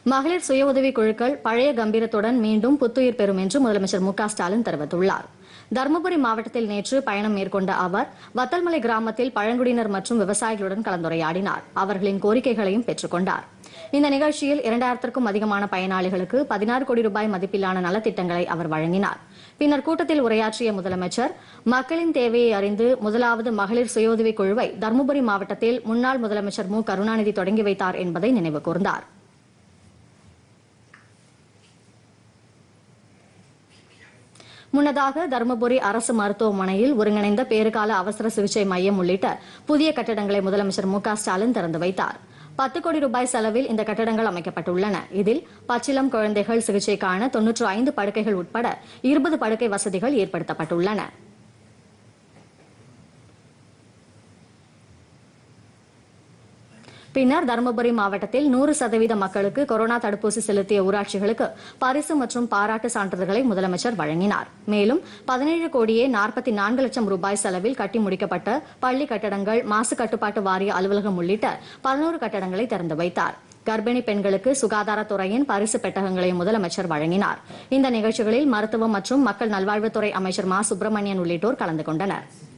மகளிர் சுய உதவி குழுக்கள் பழைய கம்பீரத்துடன் மீண்டும் புத்துயிர் பெறும் என்று முதலமைச்சர் மு க ஸ்டாலின் தெரிவித்துள்ளார் தருமபுரி மாவட்டத்தில் நேற்று பயணம் மேற்கொண்ட அவர் வத்தல்மலை கிராமத்தில் பழங்குடியினர் மற்றும் விவசாயிகளுடன் கலந்துரையாடினார் அவர்களின் கோரிக்கைகளையும் பெற்றுக் கொண்டார் இந்த நிகழ்ச்சியில் இரண்டாயிரத்திற்கும் அதிகமான பயனாளிகளுக்கு பதினாறு கோடி ரூபாய் மதிப்பிலான நலத்திட்டங்களை அவர் வழங்கினார் பின்னர் கூட்டத்தில் உரையாற்றிய முதலமைச்சர் மக்களின் தேவையை அறிந்து முதலாவது மகளிர் சுய உதவிக் குழுவை தருமபுரி மாவட்டத்தில் முன்னாள் முதலமைச்சர் மு கருணாநிதி தொடங்கி வைத்தார் என்பதை நினைவு கூர்ந்தார் முன்னதாக தருமபுரி அரசு மருத்துவமனையில் ஒருங்கிணைந்த பேறுகால அவசர சிகிச்சை மையம் உள்ளிட்ட புதிய கட்டடங்களை முதலமைச்சர் மு க ஸ்டாலின் திறந்து வைத்தார் பத்து கோடி ரூபாய் செலவில் இந்த கட்டடங்கள் அமைக்கப்பட்டுள்ளன இதில் பச்சிளம் குழந்தைகள் சிகிச்சைக்கான தொன்னூற்று ஐந்து படுக்கைகள் உட்பட இருபது படுக்கை வசதிகள் ஏற்படுத்தப்பட்டுள்ளன பின்னர் தருமபுரி மாவட்டத்தில் நூறு சதவீத மக்களுக்கு கொரோனா தடுப்பூசி செலுத்திய ஊராட்சிகளுக்கு பரிசு மற்றும் பாராட்டு சான்றிதழ்களை முதலமைச்சர் வழங்கினார் மேலும் பதினேழு கோடியே நாற்பத்தி நான்கு லட்சம் ரூபாய் செலவில் கட்டி முடிக்கப்பட்ட பள்ளி கட்டடங்கள் மாசு கட்டுப்பாட்டு வாரிய அலுவலகம் உள்ளிட்ட பதினோரு கட்டடங்களை திறந்து வைத்தார் கர்ப்பிணி பெண்களுக்கு சுகாதாரத்துறையின் பரிசு பெட்டகங்களையும் முதலமைச்சர் வழங்கினார் இந்த நிகழ்ச்சிகளில் மருத்துவம் மற்றும் மக்கள் நல்வாழ்வுத்துறை அமைச்சர் மா சுப்பிரமணியன் உள்ளிட்டோர் கலந்து கொண்டனர்